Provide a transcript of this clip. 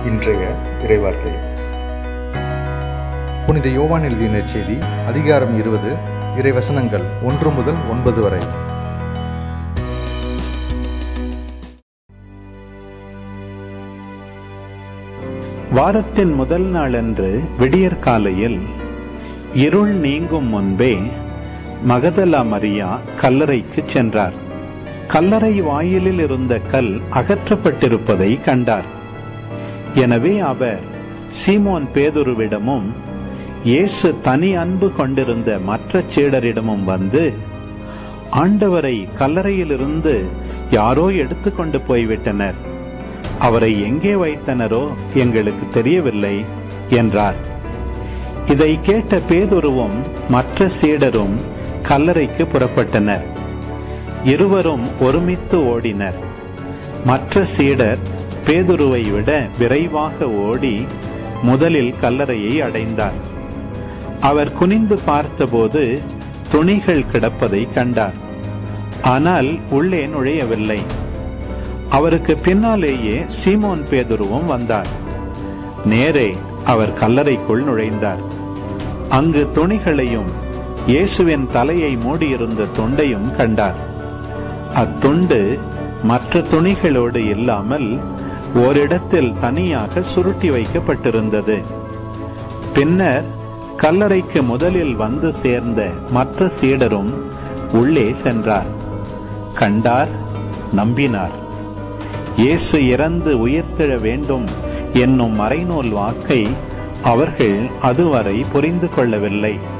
இன்றைய இறைவார்த்தை புனித யோவான் எழுதிய நற்செய்தி அதிகாரம் இருபது இறைவசனங்கள் ஒன்று முதல் ஒன்பது வரை வாரத்தின் முதல் நாளன்று விடியற் காலையில் இருள் நீங்கும் முன்பே மகதலா மரியா கல்லறைக்கு சென்றார் கல்லறை வாயிலில் இருந்த கல் அகற்றப்பட்டிருப்பதை கண்டார் எனவே அவர் சீமோன் பேதுருவிடமும் இயேசு தனி அன்பு கொண்டிருந்த மற்ற சீடரிடமும் வந்து ஆண்டவரை கல்லறையிலிருந்து யாரோ எடுத்துக்கொண்டு போய்விட்டனர் அவரை எங்கே வைத்தனரோ எங்களுக்கு தெரியவில்லை என்றார் இதை கேட்ட பேதுருவும் மற்ற சீடரும் கல்லறைக்கு புறப்பட்டனர் இருவரும் ஒருமித்து ஓடினர் மற்ற சீடர் பேதுருவை விட விரைவாக ஓடி முதலில் கல்லறையை அடைந்தார் அவர் குனிந்து பார்த்தபோது துணிகள் கிடப்பதை கண்டார் ஆனால் உள்ளே நுழையவில்லை அவருக்கு பின்னாலேயே சீமோன் பேதுருவும் வந்தார் நேரே அவர் கல்லறைக்குள் நுழைந்தார் அங்கு துணிகளையும் இயேசுவின் தலையை மூடியிருந்த துண்டையும் கண்டார் அத்துண்டு மற்ற துணிகளோடு இல்லாமல் ஓரிடத்தில் தனியாக சுருட்டி வைக்கப்பட்டிருந்தது பின்னர் கல்லறைக்கு முதலில் வந்து சேர்ந்த மற்ற சீடரும் உள்ளே சென்றார் கண்டார் நம்பினார் இயேசு இறந்து உயிர்த்தெழ வேண்டும் என்னும் மறைநூல் வாக்கை அவர்கள் அதுவரை புரிந்து கொள்ளவில்லை